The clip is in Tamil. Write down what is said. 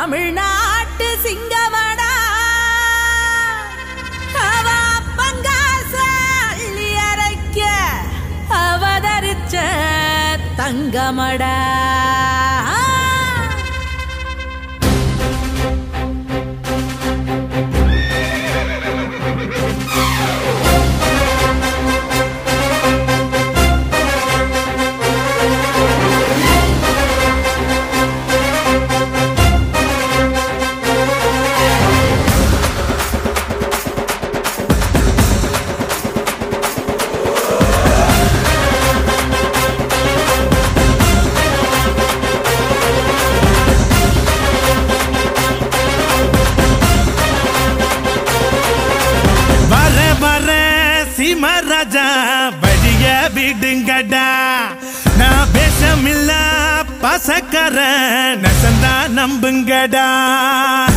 தமிழ்நாட்டு சிங்கமடா அவ பங்காச அள்ளி அரைக்க அவதரிச்ச தங்கமடா வர வர சிமராஜா வழிய விடுங்கடா நான் பேசமில்ல பசக்கர நசந்தா நம்புங்கடா